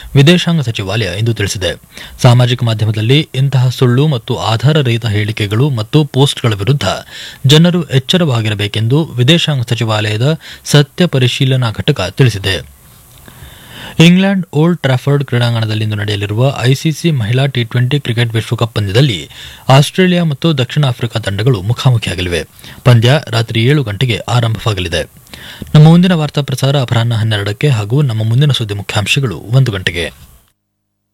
ವಿದೇಶಾಂಗ ಸಚಿವಾಲಯ ಇಂದು ತಿಳಿಸಿದೆ ಸಾಮಾಜಿಕ ಮಾಧ್ಯಮದಲ್ಲಿ ಇಂತಹ ಸುಳ್ಳು ಮತ್ತು ಆಧಾರರಹಿತ ಹೇಳಿಕೆಗಳು ಮತ್ತು ಪೋಸ್ಟ್ಗಳ ವಿರುದ್ಧ ಜನರು ಎಚ್ಚರವಾಗಿರಬೇಕೆಂದು ವಿದೇಶಾಂಗ ಸಚಿವಾಲಯದ ಸತ್ಯ ಪರಿಶೀಲನಾ ಘಟಕ ತಿಳಿಸಿದೆ ಇಂಗ್ಲೆಂಡ್ ಓಲ್ಡ್ ಟ್ರಾಫರ್ಡ್ ಕ್ರೀಡಾಂಗಣದಲ್ಲಿಂದು ನಡೆಯಲಿರುವ ಐಸಿಸಿ ಮಹಿಳಾ ಟಿ ಟ್ವೆಂಟಿ ಕ್ರಿಕೆಟ್ ವಿಶ್ವಕಪ್ ಪಂದ್ಯದಲ್ಲಿ ಆಸ್ಟ್ರೇಲಿಯಾ ಮತ್ತು ದಕ್ಷಿಣ ಆಫ್ರಿಕಾ ತಂಡಗಳು ಮುಖಾಮುಖಿಯಾಗಲಿವೆ ಪಂದ್ಯ ರಾತ್ರಿ ಏಳು ಗಂಟೆಗೆ ಆರಂಭವಾಗಲಿದೆ ನಮ್ಮ ಮುಂದಿನ ವಾರ್ತಾ ಪ್ರಸಾರ ಅಪರಾಹ್ನ ಹನ್ನೆರಡಕ್ಕೆ ಹಾಗೂ ನಮ್ಮ ಮುಂದಿನ ಸುದ್ದಿ ಮುಖ್ಯಾಂಶಗಳು ಒಂದು ಗಂಟೆಗೆ